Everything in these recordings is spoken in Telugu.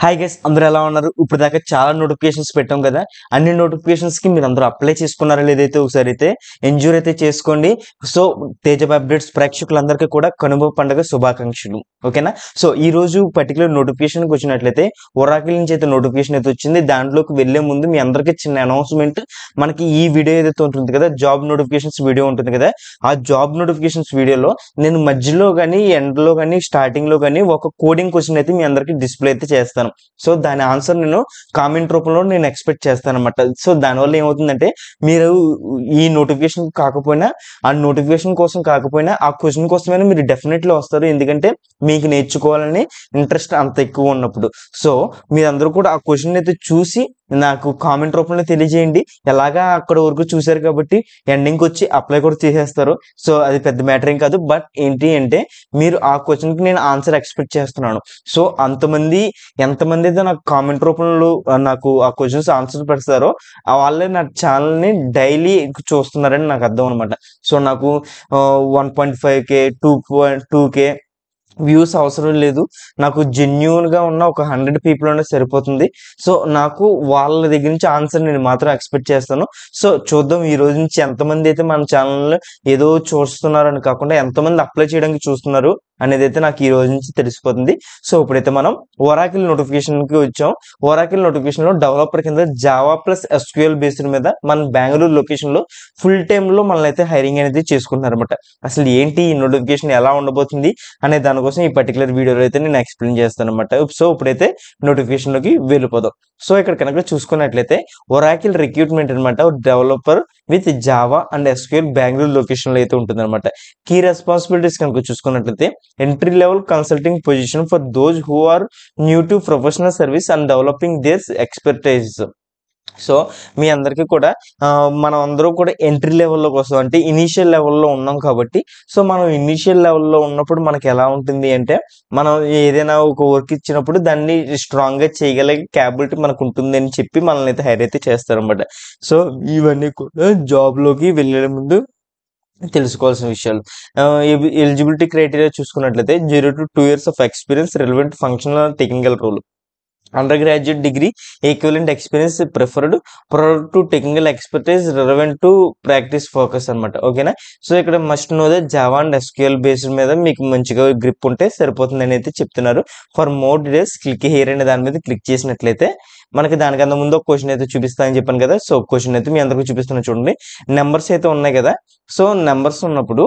హాయ్ గైస్ అందరూ ఎలా ఉన్నారు ఇప్పుడు దాకా చాలా నోటిఫికేషన్స్ పెట్టాం కదా అన్ని నోటిఫికేషన్స్ కి మీరు అందరూ అప్లై చేసుకున్నారా లేదైతే ఒకసారి అయితే ఎంజూర్ అయితే చేసుకోండి సో తేజ అప్డేట్స్ ప్రేక్షకులందరికీ కూడా కనుమ పండుగ శుభాకాంక్షలు ఓకేనా సో ఈ రోజు పర్టికులర్ నోటిఫికేషన్ వచ్చినట్లయితే ఒరాకిల్ నుంచి అయితే నోటిఫికేషన్ అయితే వచ్చింది దాంట్లోకి వెళ్లే ముందు మీ అందరికీ చిన్న అనౌన్స్మెంట్ మనకి ఈ వీడియో ఏదైతే ఉంటుంది కదా జాబ్ నోటిఫికేషన్స్ వీడియో ఉంటుంది కదా ఆ జాబ్ నోటిఫికేషన్స్ వీడియోలో నేను మధ్యలో కానీ ఎండ్లో కానీ స్టార్టింగ్ లో కానీ ఒక కోడింగ్ క్వశ్చన్ అయితే మీ అందరికి డిస్ప్లే అయితే చేస్తాను సో దాని ఆన్సర్ నేను కామెంట్ రూపంలో నేను ఎక్స్పెక్ట్ చేస్తాను అనమాట సో దానివల్ల ఏమవుతుందంటే మీరు ఈ నోటిఫికేషన్ కాకపోయినా ఆ నోటిఫికేషన్ కోసం కాకపోయినా ఆ క్వశ్చన్ కోసమైనా మీరు డెఫినెట్లీ వస్తారు ఎందుకంటే మీకు నేర్చుకోవాలని ఇంట్రెస్ట్ అంత ఎక్కువ ఉన్నప్పుడు సో మీరందరూ కూడా ఆ క్వశ్చన్ అయితే చూసి నాకు కామెంట్ రూపంలో తెలియజేయండి ఎలాగా అక్కడ వరకు చూశారు కాబట్టి ఎండింగ్కి వచ్చి అప్లై కూడా చేసేస్తారు సో అది పెద్ద మ్యాటర్ ఏం కాదు బట్ ఏంటి అంటే మీరు ఆ క్వశ్చన్కి నేను ఆన్సర్ ఎక్స్పెక్ట్ చేస్తున్నాను సో అంతమంది ఎంతమంది అయితే నాకు కామెంట్ రూపంలో ఆ, నాకు ఆ క్వశ్చన్స్ ఆన్సర్ పెడతారో ఆ వాళ్ళే నా ఛానల్ని డైలీ చూస్తున్నారని నాకు అర్థం అనమాట సో నాకు one point five K two point two K views అవసరం లేదు నాకు జెన్యున్ గా ఉన్న ఒక హండ్రెడ్ పీపుల్ అనే సరిపోతుంది సో నాకు వాళ్ళ దగ్గర నుంచి ఆన్సర్ నేను మాత్రం ఎక్స్పెక్ట్ చేస్తాను సో చూద్దాం ఈ రోజు నుంచి ఎంతమంది అయితే మన ఛానల్ ఏదో చూస్తున్నారు అని కాకుండా ఎంతమంది అప్లై చేయడానికి చూస్తున్నారు అనేది అయితే నాకు ఈ రోజు నుంచి తెలిసిపోతుంది సో ఇప్పుడైతే మనం ఒరాకిల్ నోటిఫికేషన్ కి వచ్చాం ఒరాకిల్ నోటిఫికేషన్ లో డెవలపర్ కింద జావా ప్లస్ ఎస్క్యూఎల్ బేస్డ్ మీద మన బెంగళూరు లొకేషన్ లో ఫుల్ టైమ్ లో మనల్ని అయితే హైరింగ్ అనేది చేసుకుంటున్నారు అనమాట అసలు ఏంటి ఈ నోటిఫికేషన్ ఎలా ఉండబోతుంది అనే దానికోసం ఈ పర్టికులర్ వీడియోలో అయితే నేను ఎక్స్ప్లెయిన్ చేస్తాను అనమాట సో ఇప్పుడైతే నోటిఫికేషన్ లోకి వెళ్ళిపోదాం సో ఇక్కడ కనుక చూసుకున్నట్లయితే ఒరాకిల్ రిక్రూట్మెంట్ అనమాట developer with Java and SQL Bengaluru location లో అయితే ఉంటుంది అనమాట కీ రెస్పాన్సిబిలిటీస్ కనుక చూసుకున్నట్లయితే entry level consulting position for those who are new to professional service and developing their expertise so మీ అందరికీ కూడా ఆ, మనం అందరూ కూడా ఎంట్రీ లెవెల్లోకి వస్తాం అంటే ఇనీషియల్ లెవెల్లో ఉన్నాం కాబట్టి సో మనం ఇనీషియల్ లెవెల్లో ఉన్నప్పుడు మనకి ఎలా ఉంటుంది అంటే మనం ఏదైనా ఒక వర్క్ ఇచ్చినప్పుడు దాన్ని స్ట్రాంగ్ గా చేయగలిగే క్యాబిలిటీ మనకు ఉంటుంది అని చెప్పి మనల్ని అయితే హైర్ అయితే చేస్తారన్నమాట సో ఇవన్నీ కూడా జాబ్ లోకి వెళ్ళే ముందు తెలుసుకోవాల్సిన విషయాలు ఎలిజిబిలిటీ క్రైటీరియా చూసుకున్నట్లయితే zero to two years of experience relevant functional technical role undergraduate degree equivalent experience preferred product to technical expertise relevant to practice focus అనమాట ఓకేనా సో ఇక్కడ must know the Java and SQL based మీద మీకు మంచిగా గ్రిప్ ఉంటే సరిపోతుంది అని అయితే చెప్తున్నారు for more details click here అనే దాని మీద క్లిక్ చేసినట్లయితే మనకి దానికన్నా ముందు ఒక క్వశ్చన్ అయితే చూపిస్తానని చెప్పాను కదా సో క్వశ్చన్ అయితే మీ అందరికీ చూపిస్తున్నా చూడండి నెంబర్స్ అయితే ఉన్నాయి కదా సో నెంబర్స్ ఉన్నప్పుడు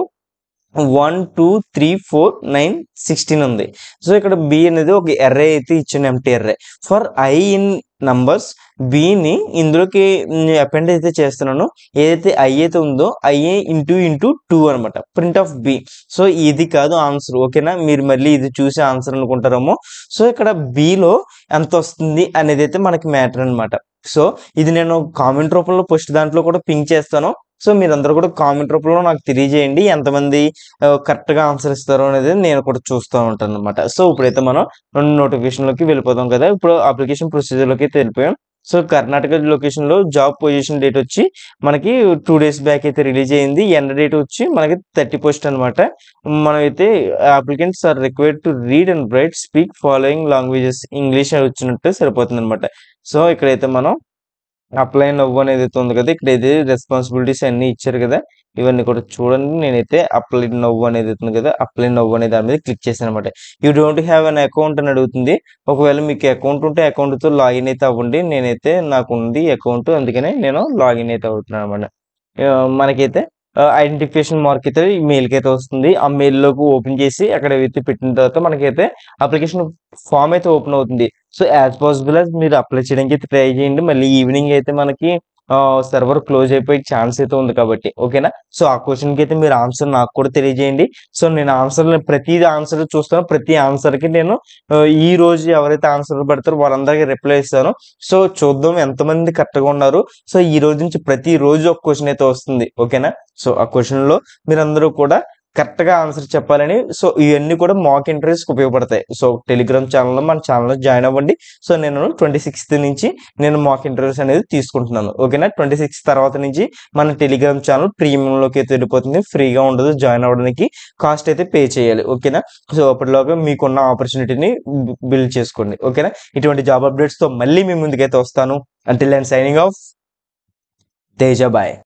one two three four nine sixteen ఉంది సో ఇక్కడ బి అనేది ఒక ఎర్రే అయితే ఇచ్చిన empty array for I in numbers బిని ఇందులోకి అపెండ్ అయితే చేస్తున్నాను ఏదైతే ఐ అయితే ఉందో ఐఏ ఇంటూ ఇంటూ టూ అనమాట ప్రింట్ ఆఫ్ బి సో ఇది కాదు ఆన్సర్ ఓకేనా మీరు మళ్ళీ ఇది చూసి ఆన్సర్ అనుకుంటారేమో సో ఇక్కడ బిలో ఎంత వస్తుంది అనేది అయితే మనకి మ్యాటర్ అనమాట సో ఇది నేను కామెంట్ రూపంలో పోస్ట్ దాంట్లో కూడా పింక్ చేస్తాను సో మీరందరూ కూడా కామెంట్ రూపంలో నాకు తెలియజేయండి ఎంతమంది కరెక్ట్ గా ఆన్సర్ ఇస్తారో అనేది నేను కూడా చూస్తూ ఉంటాను అనమాట సో ఇప్పుడైతే మనం రెండు నోటిఫికేషన్ లోకి వెళ్ళిపోతాం కదా ఇప్పుడు అప్లికేషన్ ప్రొసీజర్ లోకి అయితే వెళ్ళిపోయాం సో కర్ణాటక లొకేషన్ లో జాబ్ పొజిషన్ డేట్ వచ్చి మనకి టూ డేస్ బ్యాక్ అయితే రిలీజ్ అయింది ఎండ్ డేట్ వచ్చి మనకి థర్టీ పోస్ట్ అనమాట మనం అయితే applicants are required to read and write speak following languages English వచ్చినట్టు సరిపోతుంది అనమాట సో ఇక్కడైతే మనం అప్లై నవ్వు అనేది అయితే ఉంది కదా ఇక్కడ అయితే రెస్పాన్సిబిలిటీస్ అన్ని ఇచ్చారు కదా ఇవన్నీ కూడా చూడండి నేనైతే అప్లై నవ్వు అనేది ఉంది కదా అప్లై నవ్వు అనే దాని మీద క్లిక్ చేశాను అనమాట you don't have an account అని అడుగుతుంది ఒకవేళ మీకు అకౌంట్ ఉంటే account తో లాగిన్ అయితే అవ్వండి నేనైతే నాకు ఉంది అకౌంట్ అందుకనే నేను లాగిన్ అయితే అవుతున్నాను అనమాట మనకైతే ఐడెంటిఫికేషన్ మార్క్ అయితే ఈ మెయిల్ కి అయితే వస్తుంది ఆ మెయిల్ లోకి ఓపెన్ చేసి అక్కడ అయితే పెట్టిన తర్వాత మనకైతే అప్లికేషన్ ఫామ్ అయితే ఓపెన్ అవుతుంది సో యాజ్ పాసిబుల్ as మీరు అప్లై చేయడానికి అయితే ట్రై చేయండి మళ్ళీ ఈవినింగ్ అయితే మనకి సర్వర్ క్లోజ్ అయిపోయే ఛాన్స్ అయితే ఉంది కాబట్టి ఓకేనా సో ఆ క్వశ్చన్ కి అయితే మీరు ఆన్సర్ నాకు కూడా తెలియజేయండి సో నేను ఆన్సర్ ప్రతి ఆన్సర్ చూస్తాను ప్రతి ఆన్సర్ కి నేను ఆ, ఈ రోజు ఎవరైతే ఆన్సర్ పెడతారో వాళ్ళందరికీ రిప్లై ఇస్తాను సో చూద్దాం ఎంతమంది కరెక్ట్ గా ఉన్నారు సో ఈ రోజు నుంచి ప్రతి రోజు ఒక క్వశ్చన్ అయితే వస్తుంది ఓకేనా సో ఆ క్వశ్చన్ లో మీరందరూ కూడా కరెక్ట్గా ఆన్సర్ చెప్పాలని సో ఇవన్నీ కూడా మాక్ ఇంటర్వ్యూస్కి ఉపయోగపడతాయి సో టెలిగ్రామ్ ఛానల్లో మన ఛానల్లో జాయిన్ అవ్వండి సో నేను ట్వంటీ సిక్స్త్ నుంచి నేను మాక్ ఇంటర్వ్యూస్ అనేది తీసుకుంటున్నాను ఓకేనా ట్వంటీ సిక్స్త్ తర్వాత నుంచి మన టెలిగ్రామ్ ఛానల్ ప్రీమియంలోకి అయితే వెళ్ళిపోతుంది ఫ్రీగా ఉండదు జాయిన్ అవ్వడానికి కాస్ట్ అయితే పే చేయాలి ఓకేనా సో అప్పటిలోగా మీకున్న ఆపర్చునిటీని బిల్డ్ చేసుకోండి ఓకేనా ఇటువంటి జాబ్ అప్డేట్స్తో మళ్ళీ మీ ముందుకైతే వస్తాను until and signing off Teja bye